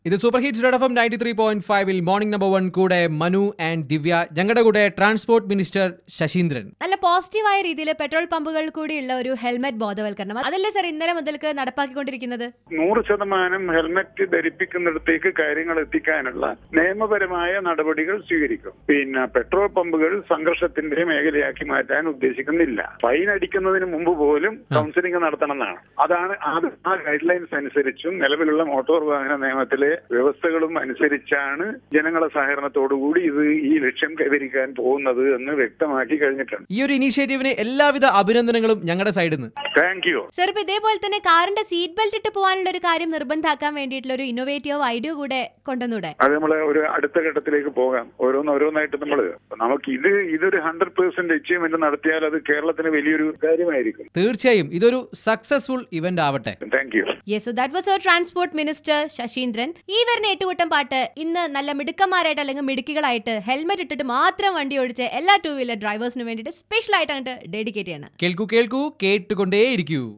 ഇത് super hits red F M ninety three point ഫൈവിൽ morning number one കൂടെ Manu and ദിവ്യ ഞങ്ങളുടെ കൂടെ ട്രാൻസ്പോർട്ട് മിനിസ്റ്റർ ശശീന്ദ്രൻ നല്ല പോസിറ്റീവായ രീതിയിൽ പെട്രോൾ പമ്പുകൾ കൂടിയുള്ള ഒരു ഹെൽമെറ്റ് ബോധവൽക്കരണം അതല്ലേ സർ ഇന്നലെ മുതൽക്ക് നടപ്പാക്കിക്കൊണ്ടിരിക്കുന്നത് നൂറ് ശതമാനം ഹെൽമറ്റ് ധരിപ്പിക്കുന്നിടത്തേക്ക് കാര്യങ്ങൾ എത്തിക്കാനുള്ള നിയമപരമായ നടപടികൾ സ്വീകരിക്കും പിന്നെ പെട്രോൾ പമ്പുകൾ സംഘർഷത്തിന്റെ മേഖലയാക്കി മാറ്റാൻ ഉദ്ദേശിക്കുന്നില്ല ഫൈൻ അടിക്കുന്നതിന് മുമ്പ് പോലും കൗൺസിലിംഗ് നടത്തണമെന്നാണ് അതാണ് അത് ആ ഗൈഡ് ലൈൻസ് അനുസരിച്ചും നിലവിലുള്ള മോട്ടോർ വാഹന നിയമത്തിലെ വ്യവസ്ഥകളും അനുസരിച്ചാണ് ജനങ്ങളെ സഹകരണത്തോടുകൂടി ഇത് ഈ ലക്ഷ്യം കൈവരിക്കാൻ പോകുന്നത് എന്ന് വ്യക്തമാക്കി കഴിഞ്ഞിട്ടുണ്ട് ഈ ഒരു ഇനീഷ്യേറ്റീവിന് എല്ലാവിധ അഭിനന്ദനങ്ങളും ഞങ്ങളുടെ സൈഡിൽ നിന്ന് താങ്ക് യു സർ ഇപ്പൊ ഇതേപോലെ തന്നെ കാറിന്റെ സീറ്റ് ബെൽറ്റ് ഇട്ട് പോകാനുള്ള ഒരു കാര്യം നിർബന്ധാക്കാൻ വേണ്ടിയിട്ടുള്ള ഒരു ഇന്നോവേറ്റീവ് ഐഡിയ കൂടെ കൊണ്ടുവന്നൂടെ അത് നമ്മൾ ഒരു അടുത്ത ഘട്ടത്തിലേക്ക് പോകാം ഓരോന്ന് ഓരോന്നായിട്ട് നമ്മൾ നമുക്ക് ഇത് ഇതൊരു ഹൺഡ്രഡ് പേഴ്സെന്റ് അച്ചീവ്മെന്റ് നടത്തിയാൽ അത് കേരളത്തിന് വലിയൊരു കാര്യമായിരിക്കും തീർച്ചയായും ഇതൊരു സക്സസ്ഫുൾ ഇവന്റ് ആവട്ടെ thank you yes so that was our transport minister Saseendran ഈ വരുന്ന ഏറ്റുകൂട്ടം പാട്ട് ഇന്ന് നല്ല മിടുക്കന്മാരായിട്ട് അല്ലെങ്കിൽ മിടുക്കികളായിട്ട് ഹെൽമെറ്റ് ഇട്ടിട്ട് മാത്രം വണ്ടി ഓടിച്ച് എല്ലാ ടൂ വീലർ ഡ്രൈവേഴ്സിനും വേണ്ടിയിട്ട് സ്പെഷ്യൽ ആയിട്ട് അങ്ങോട്ട് ഡെഡിക്കേറ്റ് ചെയ്യണം കേൾക്കൂ കേൾക്കൂ കേട്ടുകൊണ്ടേയിരിക്കൂ